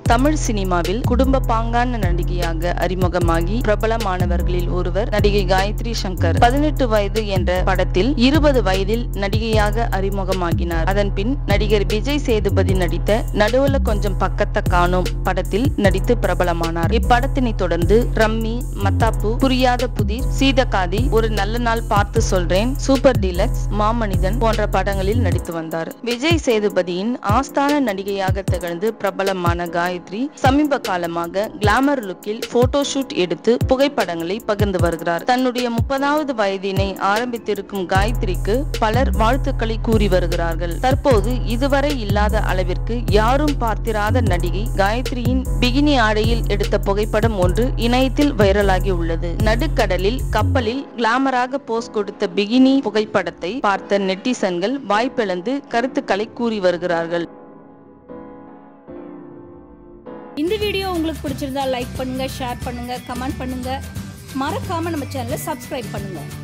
தமிழ் சினிமாவில் குடும்ப பாங்கான நடிகையாக அறிமுகமாகி பிரபலமானவர்களில் ஒருவர் நடிகை காயத்ரி சங்கர் பதினெட்டு வயது என்ற படத்தில் இருபது வயதில் நடிகையாக அறிமுகமாகினார் அதன் பின் நடிகர் விஜய் சேதுபதி நடித்த நடுவுல கொஞ்சம் பக்கத்த காணோம் படத்தில் நடித்து பிரபலமானார் இப்படத்தினை தொடர்ந்து ரம்மி மத்தாப்பு புரியாத புதிர் சீதகாதி ஒரு நல்ல நாள் பார்த்து சொல்றேன் சூப்பர் டீலக்ஸ் மாமனிதன் போன்ற படங்களில் நடித்து வந்தார் விஜய் சேதுபதியின் ஆஸ்தான நடிகையாக திகழ்ந்து பிரபலமான காயத்ரி சமீப காலமாக கிளாமர் லுக்கில் போட்டோ ஷூட் எடுத்து புகைப்படங்களை பகிர்ந்து வருகிறார் தன்னுடைய முப்பதாவது வயதினை ஆரம்பித்திருக்கும் காயத்ரிக்கு பலர் வாழ்த்துக்களை கூறி வருகிறார்கள் தற்போது இதுவரை இல்லாத அளவிற்கு யாரும் பார்த்திராத நடிகை காயத்ரியின் பிகினி ஆடையில் எடுத்த புகைப்படம் ஒன்று இணையத்தில் வைரலாகி உள்ளது நடுக்கடலில் கப்பலில் கிளாமராக போஸ் கொடுத்த பிகினி புகைப்படத்தை பார்த்த நெட்டிசன்கள் வாய்ப்பிழந்து கருத்துக்களை கூறி வருகிறார்கள் இந்த வீடியோ உங்களுக்கு பிடிச்சிருந்தா லைக் பண்ணுங்க ஷேர் பண்ணுங்க கமெண்ட் பண்ணுங்க மறக்காம நம்ம சேனலை சப்ஸ்கிரைப் பண்ணுங்க